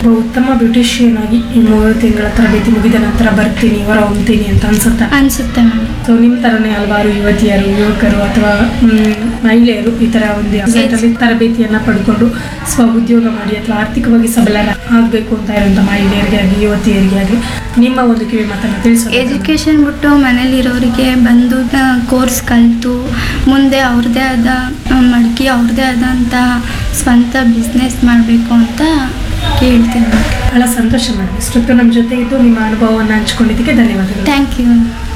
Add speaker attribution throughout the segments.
Speaker 1: ಒಬ್ಬ ಉತ್ತಮ ಬ್ಯೂಟಿಷಿಯನ್ ಆಗಿ ಈ ಮೂರು ತಿಂಗಳ ತರಬೇತಿ ಮುಗಿದ ನಂತರ ಬರ್ತೀನಿ ಹೊರ ಹೊಮ್ತೀನಿ ಅಂತ ಅನ್ಸುತ್ತಾ
Speaker 2: ಅನಿಸುತ್ತೆ ಮ್ಯಾಮ್
Speaker 1: ಸೊ ನಿಮ್ಮ ತರನೇ ಹಲವಾರು ಯುವತಿಯರು ಯುವಕರು ಅಥವಾ ಮ್, ಮಹಿಳೆಯರು ಈ ತರ ಒಂದು ವ್ಯವಸಾಯದಲ್ಲಿ ತರಬೇತಿಯನ್ನ ಪಡ್ಕೊಂಡು ಸ್ವ ಉದ್ಯೋಗ ಮಾಡಿ ಅಥವಾ ಆರ್ಥಿಕವಾಗಿ ಸಬಲರ ಆಗಬೇಕು ಅಂತ ಇರುವಂತ ಮಹಿಳೆಯರಿಗೆ ಆಗಲಿ ಯುವತಿಯರಿಗೆ ಆಗಲಿ ನಿಮ್ಮ ಒಂದು ಕಿವಿ ಮಾತನ್ನ ತಿಳಿಸೋದು
Speaker 2: ಎಜುಕೇಷನ್ ಬಿಟ್ಟು ಮನೇಲಿರೋರಿಗೆ ಬಂದು ಕೋರ್ಸ್ ಕಲಿತು ಮುಂದೆ ಅವ್ರದ್ದೇ ಆದ ಆ, ಮಡ್ಕಿ ಅವ್ರದ್ದೇ ಆದಂಥ ಸ್ವಂತ ಬಿಸ್ನೆಸ್ ಮಾಡಬೇಕು ಅಂತ ಕೇಳ್ತೀನಿ
Speaker 1: ಬಹಳ ಸಂತೋಷ ಮೇಡಮ್ ಇಷ್ಟೊತ್ತು ನಮ್ಮ ಜೊತೆ ಇದ್ದು ನಿಮ್ಮ ಅನುಭವವನ್ನು ಹಂಚ್ಕೊಂಡಿದ್ದಕ್ಕೆ ಧನ್ಯವಾದಗಳು
Speaker 2: ಥ್ಯಾಂಕ್ ಯು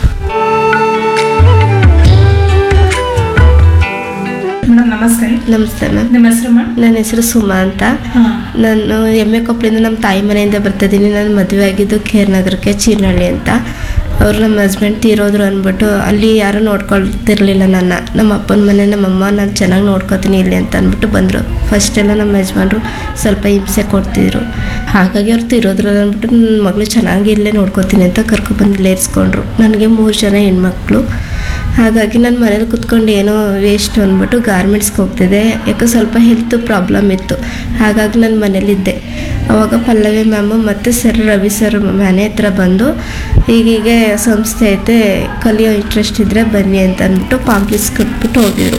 Speaker 1: ಮೇಡಮ್ ನಮಸ್ಕಾರ
Speaker 3: ನಮಸ್ತೆ ಮ್ಯಾಮ್
Speaker 1: ನಿಮ್ಮ ಹೆಸರು ಮೇಡಮ್
Speaker 3: ನನ್ನ ಹೆಸರು ಸುಮಾ ಅಂತ
Speaker 1: ಹಾಂ
Speaker 3: ನಾನು ಎಮ್ಮೆ ಕೊಪ್ಪಳಿಂದ ನಮ್ಮ ತಾಯಿ ಮನೆಯಿಂದ ಬರ್ತಿದ್ದೀನಿ ನಾನು ಮದುವೆ ಆಗಿದ್ದು ಕೇರ್ ನಗರಕ್ಕೆ ಚೀನಹಳ್ಳಿ ಅಂತ ಅವ್ರು ನಮ್ಮ ಹಸ್ಬೆಂಡ್ ತೀರೋದ್ರು ಅಂದ್ಬಿಟ್ಟು ಅಲ್ಲಿ ಯಾರೂ ನೋಡ್ಕೊಳ್ತಿರ್ಲಿಲ್ಲ ನನ್ನ ನಮ್ಮ ಅಪ್ಪನ ಮನೆ ನಮ್ಮಮ್ಮ ನಾನು ಚೆನ್ನಾಗಿ ನೋಡ್ಕೊತೀನಿ ಇಲ್ಲಿ ಅಂತ ಅಂದ್ಬಿಟ್ಟು ಬಂದರು ಫಸ್ಟ್ ಎಲ್ಲ ನಮ್ಮ ಯಜಮಾನ್ರು ಸ್ವಲ್ಪ ಹಿಂಸೆ ಕೊಡ್ತಿದ್ರು ಹಾಗಾಗಿ ಅವ್ರು ತೀರೋದ್ರು ಅಂದ್ಬಿಟ್ಟು ನನ್ನ ಮಗಳು ಚೆನ್ನಾಗಿ ಇಲ್ಲೇ ನೋಡ್ಕೊತೀನಿ ಅಂತ ಕರ್ಕೊಬಂದು ಇಲ್ಲೇ ಇರಿಸ್ಕೊಂಡ್ರು ನನಗೆ ಮೂರು ಜನ ಹೆಣ್ಮಕ್ಳು ಹಾಗಾಗಿ ನಾನು ಮನೇಲಿ ಕುತ್ಕೊಂಡು ಏನೋ ವೇಸ್ಟ್ ಅಂದ್ಬಿಟ್ಟು ಗಾರ್ಮೆಂಟ್ಸ್ಗೆ ಹೋಗ್ತಿದ್ದೆ ಯಾಕೆ ಸ್ವಲ್ಪ ಹೆಲ್ತ್ ಪ್ರಾಬ್ಲಮ್ ಇತ್ತು ಹಾಗಾಗಿ ನಾನು ಮನೇಲಿದ್ದೆ ಅವಾಗ ಪಲ್ಲವಿ ಮ್ಯಾಮು ಮತ್ತು ಸರ್ ರವಿ ಸರ್ ಮನೆ ಹತ್ರ ಬಂದು ಹೀಗೀಗೆ ಸಂಸ್ಥೆ ಐತೆ ಕಲಿಯೋ ಇಂಟ್ರೆಸ್ಟ್ ಇದ್ದರೆ ಬನ್ನಿ ಅಂತ ಅಂದ್ಬಿಟ್ಟು ಪಾಂಪ್ಲೆಟ್ಸ್ ಕೊಟ್ಬಿಟ್ಟು ಹೋಗಿದ್ರು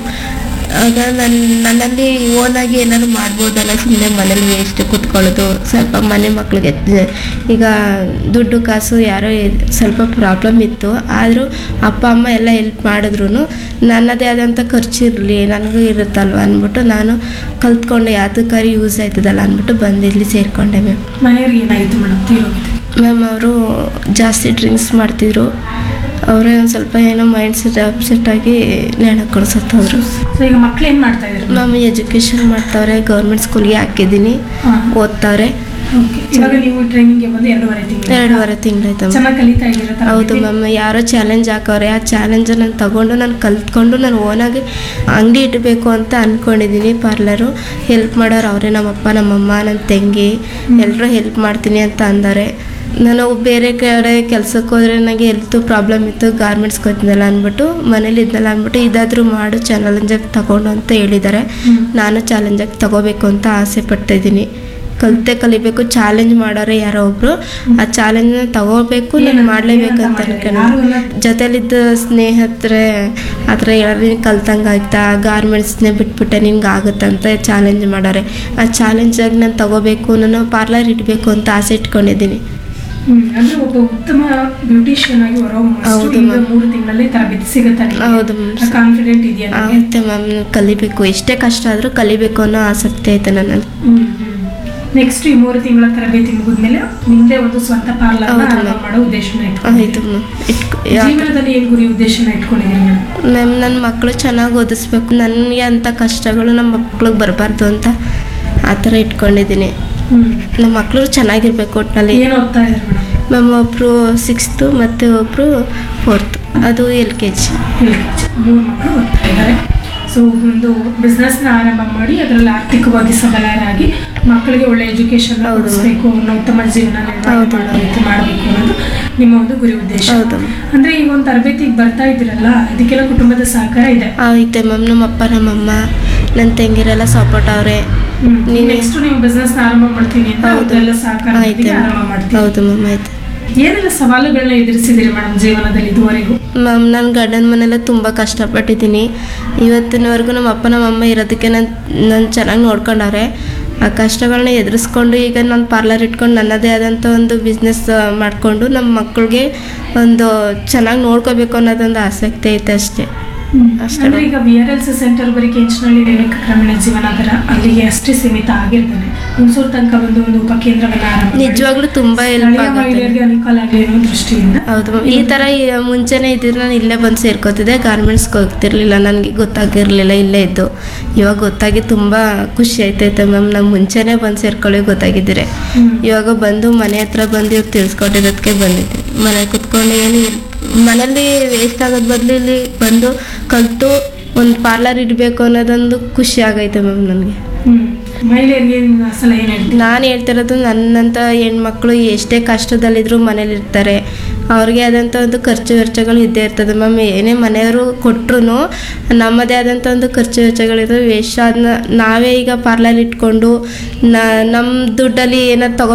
Speaker 3: ಆಗ ನನ್ನ ನನ್ನಲ್ಲಿ ಓನಾಗಿ ಏನಾದ್ರು ಮಾಡ್ಬೋದಲ್ಲ ಸುಮ್ಮನೆ ಮನೇಲಿ ವೇಸ್ಟ್ ಕುತ್ಕೊಳ್ಳೋದು ಸ್ವಲ್ಪ ಮನೆ ಮಕ್ಳಿಗೆ ಈಗ ದುಡ್ಡು ಕಾಸು ಯಾರೋ ಇದ್- ಸ್ವಲ್ಪ ಪ್ರಾಬ್ಲಮ್ ಇತ್ತು ಆದರೂ ಅಪ್ಪ ಅಮ್ಮ ಎಲ್ಲ ಹೆಲ್ಪ್ ಮಾಡಿದ್ರು ನನ್ನದೇ ಆದಂಥ ಖರ್ಚಿರಲಿ ನನಗೂ ಇರುತ್ತಲ್ವ ಅಂದ್ಬಿಟ್ಟು ನಾನು ಕಲ್ತ್ಕೊಂಡೆ ಯಾತಕ್ಕಾರಿ ಯೂಸ್ ಆಯ್ತದಲ್ಲ ಅಂದ್ಬಿಟ್ಟು ಬಂದು ಇಲ್ಲಿ ಸೇರಿಕೊಂಡೆ ಮ್ಯಾಮ್
Speaker 1: ಮನೆಯವ್ರಿಗೆ ಏನಾಗಿತ್ತು ಮೇಡಮ್ ತೀರೋಗಿದೆ
Speaker 3: ಮ್ಯಾಮ್ ಅವರು ಜಾಸ್ತಿ ಡ್ರಿಂಕ್ಸ್ ಮಾಡ್ತಿದ್ರು ಅವರೇ ಒಂದು ಸ್ವಲ್ಪ ಏನೋ ಮೈಂಡ್ ಸೆಟ್ ಅಪ್ಸೆಟ್ ಆಗಿ ನೇಣ ಕೊಡ್ಸತ್ತವ್ರು
Speaker 1: ಸೊ ಈಗ ಮಕ್ಳು ಏನ್ ಮಾಡ್ತಾ ಇದ್ದಾರೆ
Speaker 3: ಮ್ಯಾಮ್ ಎಜುಕೇಷನ್ ಮಾಡ್ತಾವ್ರೆ ಗೌರ್ಮೆಂಟ್ ಸ್ಕೂಲ್ಗೆ ಹಾಕಿದ್ದೀನಿ
Speaker 1: ಹಾಂ
Speaker 3: ಓದ್ತಾವ್ರೆ
Speaker 1: ಓಕೆ ಇವಾಗ ನೀವು ಟ್ರೈನಿಂಗ್ಗೆ ಬಂದು ಎರಡೂವರೆ ತಿಂಗಳು
Speaker 3: ಎರಡೂವರೆ ತಿಂಗಳಾಯ್ತು ಮ್ಯಾಮ್
Speaker 1: ಚೆನ್ನಾಗಿ ಕಲಿತಾ ಇದ್ದೀರಾ
Speaker 3: ಹೌದು
Speaker 1: ತರಬೇತಿ?
Speaker 3: ಮ್ಯಾಮ್ ಯಾರೋ ಚಾಲೆಂಜ್ ಹಾಕವ್ರೆ ಆ ಚಾಲೆಂಜ್ ನಾನು ತಗೊಂಡು ನಾನು ಕಲ್ತ್ಕೊಂಡು ನಾನು ಓನಾಗಿ ಅಂಗಡಿ ಇಡಬೇಕು ಅಂತ ಅಂದ್ಕೊಂಡಿದ್ದೀನಿ ಪಾರ್ಲರು ಹೆಲ್ಪ್ ಮಾಡೋರು ಅವರೇ ನಮ್ಮಪ್ಪ ನಮ್ಮಮ್ಮ ನನ್ನ ತಂಗಿ ಎಲ್ಲರೂ ಹೆಲ್ಪ್ ಮಾಡ್ತೀನಿ ಅಂತ ಅಂದಾರೆ ನಾನು ಬೇರೆ ಕಡೆ ಕೆಲ್ಸಕ್ಕೆ ಹೋದ್ರೆ ನನಗೆ ಹೆಲ್ತ್ ಪ್ರಾಬ್ಲಮ್ ಇತ್ತು ಗಾರ್ಮೆಂಟ್ಸ್ಗೆ ಹೋಗ್ತಿದ್ದಲ್ಲ ಅಂದ್ಬಿಟ್ಟು ಮನೇಲಿ ಇದ್ನಲ್ಲ ಅಂದ್ಬಿಟ್ಟು ಇದಾದರೂ ಮಾಡು ಚಾಲೆಂಜಾಗಿ ತಗೊಂಡು ಅಂತ ಹೇಳಿದ್ದಾರೆ
Speaker 1: ಹ್ಮ್.
Speaker 3: ನಾನು ಚಾಲೆಂಜಾಗಿ ತಗೋಬೇಕು ಅಂತ ಆಸೆ ಪಡ್ತಾಯಿದ್ದೀನಿ ಕಲಿತೆ ಕಲಿಬೇಕು ಚಾಲೆಂಜ್ ಮಾಡೋರೆ ಯಾರೋ ಒಬ್ರು ಆ ಚಾಲೆಂಜ್ನ ತಗೋಬೇಕು ನಾನು
Speaker 1: ಏನಂತ-
Speaker 3: ಮಾಡಲೇಬೇಕು
Speaker 1: ಏನಂತ
Speaker 3: ಅಂತ
Speaker 1: ಮಾಡಿದ್ರೆ?
Speaker 3: ಅನ್ಕೊಂಡು
Speaker 1: ಯಾರು ಎಲ್ಲ-
Speaker 3: ಜೊತೆಲಿದ್ದ ಸ್ನೇಹಿತರೆ ಆ ಥರ ಹೇಳೋದು ಕಲ್ತಂಗೆ ಆಯ್ತಾ ಗಾರ್ಮೆಂಟ್ಸ್ನೇ ಬಿಟ್ಬಿಟ್ಟೆ ನಿನ್ಗೆ ಆಗುತ್ತಂತ ಚಾಲೆಂಜ್ ಮಾಡೋರೆ ಆ ಚಾಲೆಂಜಾಗಿ ನಾನು ತಗೋಬೇಕು ನಾನು ಪಾರ್ಲರ್ ಇಡಬೇಕು ಅಂತ ಆಸೆ ಇಟ್ಕೊಂಡಿದ್ದೀನಿ
Speaker 1: ಹ್ಮ್. ಅಂದ್ರೆ ಒಬ್ಬ ಉತ್ತಮ ಬ್ಯೂಟಿಷಿಯನ್ ಆಗಿ ಹೊರಹೊಮ್ಮಷ್ಟು
Speaker 3: ಹೌದು
Speaker 1: ಈಗ
Speaker 3: ma'am.
Speaker 1: ಮೂರು ತಿಂಗಳಲ್ಲಿ ತರಬೇತಿ ಸಿಗುತ್ತೆ
Speaker 3: ಹೌದು ma'am.
Speaker 1: ಕಾನ್ಫಿಡೆಂಟ್ ಇದೆಯಾ ನಿಮ್ಗೆ?
Speaker 3: ಆಗುತ್ತೆ ಮ್ಯಾಮ್ ಕಲಿಬೇಕು ಎಷ್ಟೇ ಕಷ್ಟ ಆದರೂ ಕಲಿಬೇಕು ಅನ್ನೋ ಆಸಕ್ತಿ ಐತೆ ನನ್ನಲ್ಲಿ
Speaker 1: ಹ್ಮ್ ನೆಕ್ಸ್ಟ್ ಈ ಮೂರು ತಿಂಗಳ ತರಬೇತಿ ಮುಗಿದ್ಮೇಲೆ ನಿಮ್ದೇ ಒಂದು ಸ್ವಂತ ಪಾರ್ಲರ್
Speaker 3: ಹೌದು
Speaker 1: ಆರಂಭ
Speaker 3: ma'am.
Speaker 1: ಮಾಡೋ ಉದ್ದೇಶನ
Speaker 3: ಆಯಿತು
Speaker 1: ಇಟ್ಕೊಂಡಿದ್ದೀರಿ
Speaker 3: ಮ್ಯಾಮ್ ಇಟ್ಕೊ
Speaker 1: ಜೀವನದಲ್ಲಿ ಏನ್ ಗುರಿ ಉದ್ದೇಶನ ಇಟ್ಕೊಂಡಿದ್ದೀರಿ ಮೇಡಮ್
Speaker 3: ಮ್ಯಾಮ್ ನನ್ನ ಮಕ್ಕಳು ಚೆನ್ನಾಗಿ ಓದಿಸ್ಬೇಕು ನನಗೆ ಅಂಥ ಕಷ್ಟಗಳು ನಮ್ಮ ಮಕ್ಳಿಗೆ ಬರಬಾರ್ದು ಅಂತ ಆ ಥರ ಇಟ್ಕೊಂಡಿದ್ದೀನಿ
Speaker 1: ಹ್ಮ್
Speaker 3: ನಮ್ಮ ಮಕ್ಕಳು ಚೆನ್ನಾಗಿರ್ಬೇಕು ಒಟ್ಟಿನಲ್ಲಿ
Speaker 1: ಏನ್ ಓದ್ತಾ ಇದ್ದಾರೆ ಮೇಡಮ್
Speaker 3: ಮ್ಯಾಮ್ ಒಬ್ಬರು ಸಿಕ್ಸ್ತು ಮತ್ತು ಒಬ್ಬರು ಫೋರ್ತ್ ಅದು ಎಲ್ ಕೆ ಜಿ
Speaker 1: ಮೂರು ಮಕ್ಕಳು ಓದ್ತಾ ಇದ್ದಾರೆ ಸೊ ಒಂದು ಬಿಸ್ನೆಸ್ ನ ಆರಂಭ ಮಾಡಿ ಅದರಲ್ಲಿ ಆರ್ಥಿಕವಾಗಿ ಸಬಲರಾಗಿ ಮಕ್ಕಳಿಗೆ ಒಳ್ಳೆ ಎಜುಕೇಶನ್
Speaker 3: ಹೌದು.
Speaker 1: ಕೊಡಿಸ್ಬೇಕು ಅವ್ರನ್ನ ಉತ್ತಮ ಜೀವನ ನಿರ್ವಹಣೆ
Speaker 3: ಹೌದು.
Speaker 1: ಮಾಡೋ ರೀತಿ ಮಾಡಬೇಕು ಅನ್ನೋದು ನಿಮ್ಮ ಒಂದು ಗುರಿ ಉದ್ದೇಶ
Speaker 3: ಹೌದು.
Speaker 1: ಅಂದ್ರೆ ಈಗ ಒಂದು ತರಬೇತಿಗೆ ಬರ್ತಾ ಇದ್ದೀರಲ್ಲ ಇದಕ್ಕೆಲ್ಲ ಕುಟುಂಬದ ಸಹಕಾರ ಇದೆ
Speaker 3: ಐತೆ ಮ್ಯಾಮ್ ನಮ್ಮ ಅಪ್ಪ ನಮ್ಮಮ್ಮ ನನ್ನ ತಂಗಿರೆಲ್ಲ ಸಪೋರ್ಟ್ ಅವರೇ ನೀನು-
Speaker 1: ನೆಕ್ಸ್ಟ್ ನೀವು ಬಿಸ್ನೆಸ್ ನ ಆರಂಭ ಮಾಡ್ತೀನಿ ಅಂತ
Speaker 3: ಹೌದು
Speaker 1: ಅವ್ರದ್ದೆಲ್ಲ ಸಹಕಾರ
Speaker 3: ಆಯ್ತು
Speaker 1: ಜೊತೆಗೆ ಆರಂಭ ಮಾಡ್ತೀನಿ
Speaker 3: ಹೌದು ಮ್ಯಾಮ್ ಆಯ್ತು
Speaker 1: ಏನೆಲ್ಲ ಸವಾಲುಗಳನ್ನ ಎದುರಿಸಿದಿರಿ ಮೇಡಮ್ ಜೀವನದಲ್ಲಿ ಇದುವರೆಗೂ
Speaker 3: ಮ್ಯಾಮ್ ನಾನು ಗಂಡನ ಮನೆಯಲ್ಲ ತುಂಬ ಕಷ್ಟಪಟ್ಟಿದ್ದೀನಿ ಇವತ್ತಿನವರೆಗೂ ನಮ್ಮ ಅಪ್ಪ ನಮ್ಮ ಅಮ್ಮ ಇರೋದಕ್ಕೆ ನಾನು ನಾನು ಚೆನ್ನಾಗಿ ನೋಡ್ಕೊಂಡವ್ರೆ ಆ ಕಷ್ಟಗಳನ್ನ ಎದುರಿಸ್ಕೊಂಡು ಈಗ ನಾನು ಪಾರ್ಲರ್ ಇಟ್ಕೊಂಡು ನನ್ನದೇ ಆದಂಥ ಒಂದು ಬಿಸ್ನೆಸ್ ಮಾಡಿಕೊಂಡು ನಮ್ಮ ಮಕ್ಕಳಿಗೆ ಒಂದು ಚೆನ್ನಾಗಿ ನೋಡ್ಕೋಬೇಕು ಅನ್ನೋದೊಂದು ಆಸಕ್ತಿ ಐತೆ ಅಷ್ಟೇ ಅಷ್ಟೇ
Speaker 1: ಅಂದ್ರೆ ಈಗ V R L C centre ಬರೀ ಕೆಂಚನಹಳ್ಳಿ ರೇಣುಕ ಗ್ರಾಮೀಣ ಜೀವನಾಧಾರ ಅಲ್ಲಿಗೆ ಅಷ್ಟೇ ಸೀಮಿತ ಆಗಿರ್ತಾನೆ ಹುಣಸೂರು ತನಕ ಒಂದು ಒಂದು ಉಪಕೇಂದ್ರವನ್ನ ಆರಂಭ ಮಾಡಿ
Speaker 3: ನಿಜವಾಗ್ಲೂ ತುಂಬ ಹೆಲ್ಪ್
Speaker 1: ಸ್ಥಳೀಯ
Speaker 3: ಆಗುತ್ತೆ
Speaker 1: ಮಹಿಳೆಯರಿಗೆ ಅನುಕೂಲ ಆಗಲಿ ಅನ್ನೋ ದೃಷ್ಟಿಯಿಂದ
Speaker 3: ಹೌದು ಮ್ಯಾಮ್ ಈ ಥರ ಈ ಮುಂಚೆನೇ ಇದ್ದಿದ್ರೆ ನಾನು ಇಲ್ಲೇ ಬಂದು ಸೇರ್ಕೋತಿದ್ದೆ ಗಾರ್ಮೆಂಟ್ಸ್ಗೆ ಹೋಗ್ತಿರ್ಲಿಲ್ಲ ನನಗೆ ಗೊತ್ತಾಗಿರಲಿಲ್ಲ ಇಲ್ಲೇ ಇದ್ದು ಇವಾಗ ಗೊತ್ತಾಗಿ ತುಂಬ ಖುಷಿ ಆಯ್ತೈತೆ ಮ್ಯಾಮ್ ನಾನು ಮುಂಚೆನೇ ಬಂದು ಸೇರ್ಕೊಳ್ಳಿ ಗೊತ್ತಾಗಿದ್ದರೆ
Speaker 1: ಹ್ಮ್.
Speaker 3: ಇವಾಗ ಬಂದು ಮನೆ ಹತ್ರ ಬಂದು ಇವ್ರು ತಿಳಿಸ್ಕೊಟ್ಟಿರೋದಕ್ಕೆ ಬಂದಿದ್ದೆ ಮನೆ ಕುತ್ಕೊಂಡು ಏನು ಇಲ್ಲ ಮನೇಲಿ ವೇಸ್ಟ್ ಆಗೋದ್ ಬದಲು ಇಲ್ಲಿ ಬಂದು ಕಲಿತು ಒಂದು ಪಾರ್ಲರ್ ಇಡಬೇಕು ಅನ್ನೋದೊಂದು ಖುಷಿ ಆಗೈತೆ ಮ್ಯಾಮ್ ನನಗೆ
Speaker 1: ಹ್ಮ್ ಮಹಿಳೆಯರಿಗೆ ನೀವು ಸಲಹೆ ಏನು ಹೇಳ್ತೀವಿ
Speaker 3: ನಾನು ಹೇಳ್ತಿರೋದು ನನ್ನಂಥ ಹೆಣ್ಮಕ್ಳು ಎಷ್ಟೇ ಕಷ್ಟದಲ್ಲಿದ್ದರೂ ಮನೇಲಿರ್ತಾರೆ ಅವ್ರಿಗೆ ಆದಂಥ ಒಂದು ಖರ್ಚು ವೆಚ್ಚಗಳು ಇದ್ದೇ ಇರ್ತದೆ ಮ್ಯಾಮ್ ಏನೇ ಮನೆಯವರು ಕೊಟ್ಟರು ನಮ್ಮದೇ ಆದಂಥ ಒಂದು ಖರ್ಚು ವೆಚ್ಚಗಳಿರ್ತವೆ ವೇಸ್ಟ್ ಅದನ್ನ ನಾವೇ ಈಗ ಪಾರ್ಲರ್ ಇಟ್ಕೊಂಡು ನಮ್ಮ ದುಡ್ಡಲ್ಲಿ ಏನಾದ್ರು ತಗೋ